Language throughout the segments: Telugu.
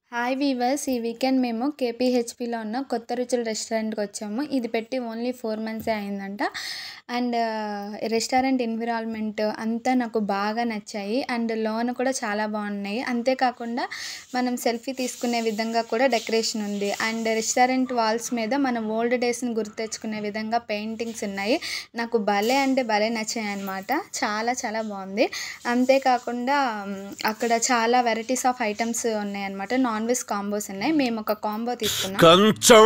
హాయ్ వీవర్స్ ఈ వీకెండ్ మేము కేపీహెచ్పిలో ఉన్న కొత్త రుచుల రెస్టారెంట్కి వచ్చాము ఇది పెట్టి ఓన్లీ ఫోర్ మంత్సే అయిందంట అండ్ రెస్టారెంట్ ఎన్విరాన్మెంట్ అంతా నాకు బాగా నచ్చాయి అండ్ లోన కూడా చాలా బాగున్నాయి అంతేకాకుండా మనం సెల్ఫీ తీసుకునే విధంగా కూడా డెకరేషన్ ఉంది అండ్ రెస్టారెంట్ వాల్స్ మీద మన ఓల్డ్ డేస్ని గుర్తు తెచ్చుకునే విధంగా పెయింటింగ్స్ ఉన్నాయి నాకు భలే అంటే భలే నచ్చాయి అనమాట చాలా చాలా బాగుంది అంతేకాకుండా మ్, అక్కడ చాలా వెరైటీస్ ఆఫ్ ఐటమ్స్ ఉన్నాయన్నమాట నాన్ వెజ్ కాంబోస్ ఉన్నాయి మేము ఒక కాంబో తీసుకున్నాం కంచం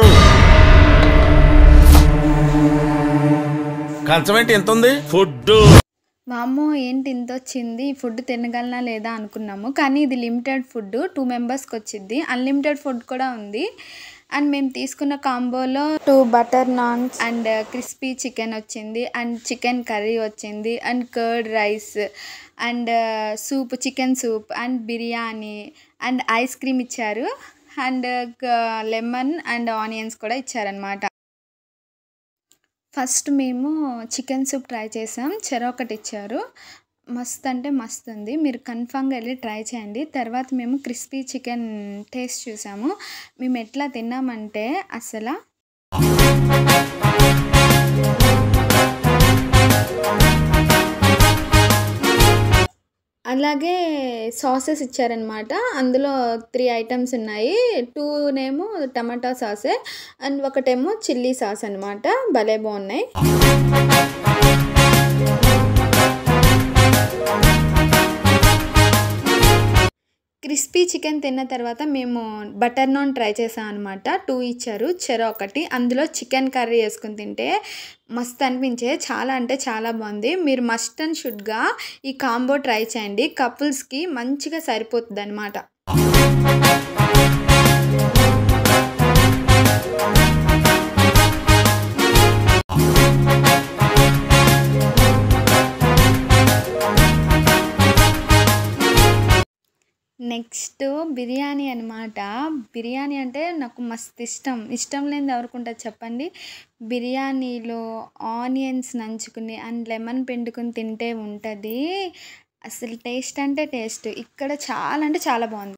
కంచం ఏంటి ఎంత ఉంది ఫుడ్ మా అమ్మ ఏంటి ఇంత వచ్చింది ఈ ఫుడ్ తినగలనా లేదా అనుకున్నాము కానీ ఇది లిమిటెడ్ ఫుడ్ టూ మెంబర్స్కి వచ్చింది అన్లిమిటెడ్ ఫుడ్ కూడా ఉంది అండ్ మేము తీసుకున్న కాంబోలో two butter naans and crispy chicken వచ్చింది అండ్ చికెన్ కర్రీ వచ్చింది and curd rice and soup chicken soup and biryani and ice cream ఇచ్చారు అండ్ లెమన్ అండ్ ఆనియన్స్ కూడా ఇచ్చారనమాట ఫస్ట్ మేము చికెన్ సూప్ ట్రై చేసాం చెరొకటి ఇచ్చారు మస్త్ అంటే మస్త్ ఉంది మీరు కన్ఫామ్గా వెళ్ళి ట్రై చేయండి తర్వాత మేము క్రిస్పీ చికెన్ టేస్ట్ చూసాము మేము ఎట్లా తిన్నామంటే అసలు అలాగే సాసెస్ ఇచ్చారనమాట అందులో త్రీ ఐటమ్స్ ఉన్నాయి టూనేమో టమాటా సాసే అండ్ ఒకటేమో చిల్లీ సాస్ అనమాట భలే బాగున్నాయి క్రిస్పీ చికెన్ తిన్న తర్వాత మేము బటర్ నాన్ ట్రై చేసాం అనమాట టూ ఇచ్చారు చెర ఒకటి అందులో చికెన్ కర్రీ వేసుకుని తింటే మస్త్ అనిపించే చాలా అంటే చాలా బాగుంది మీరు మస్ట్ అండ్ షుడ్గా ఈ కాంబో ట్రై చేయండి కపుల్స్కి మంచిగా సరిపోతుంది అనమాట నెక్స్ట్ బిర్యానీ అనమాట బిర్యానీ అంటే నాకు మస్తు ఇష్టం ఇష్టం లేనిది ఎవరికి ఉంటుంది చెప్పండి బిర్యానీలో ఆనియన్స్ నంచుకుని అండ్ లెమన్ పిండుకుని తింటే ఉంటుంది అసలు టేస్ట్ అంటే టేస్ట్ ఇక్కడ చాలా అంటే చాలా బాగుంది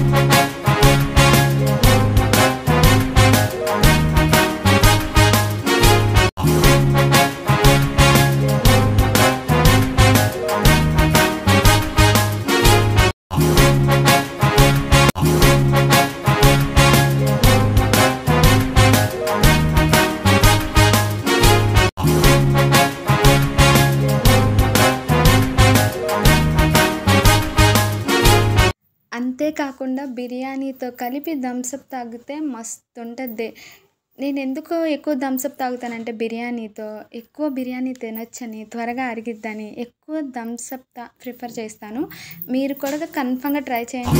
అంతేకాకుండా బిర్యానీతో కలిపి థమ్సప్ తాగితే మస్తు ఉంటుంది నేను ఎందుకు ఎక్కువ థమ్సప్ తాగుతానంటే బిర్యానీతో ఎక్కువ బిర్యానీ తినొచ్చని త్వరగా అరిగిద్దని ఎక్కువ థమ్సప్ తా ప్రిఫర్ చేస్తాను మీరు కూడా కన్ఫామ్గా ట్రై చేయండి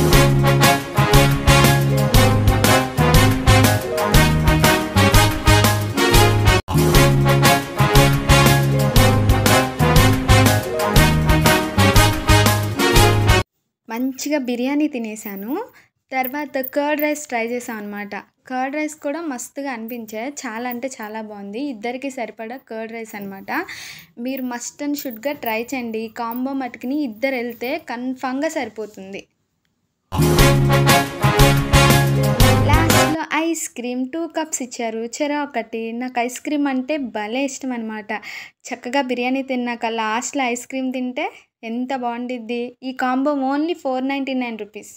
మంచిగా బిర్యానీ తినేసాను తర్వాత కర్డ్ రైస్ ట్రై చేసాను అనమాట కర్డ్ రైస్ కూడా మస్తుగా అనిపించే చాలా అంటే చాలా బాగుంది ఇద్దరికి సరిపడా కర్డ్ రైస్ అనమాట మీరు మస్ట్ అండ్ షుడ్గా ట్రై చేయండి ఈ కాంబో మటుకుని ఇద్దరు వెళ్తే కన్ఫామ్గా సరిపోతుంది లాస్ట్లో ఐస్ క్రీమ్ టూ కప్స్ ఇచ్చారు చెర ఒకటి నాకు ఐస్ క్రీమ్ అంటే భలే ఇష్టం అనమాట చక్కగా బిర్యానీ తిన్నాక లాస్ట్లో ఐస్ క్రీమ్ తింటే ఎంత బాగుండిద్ది ఈ combo only four ninety nine rupees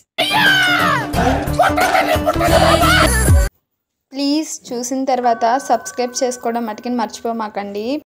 please చూసిన తర్వాత సబ్స్క్రైబ్ చేసుకోవడం మటుకిని మర్చిపోమాకండి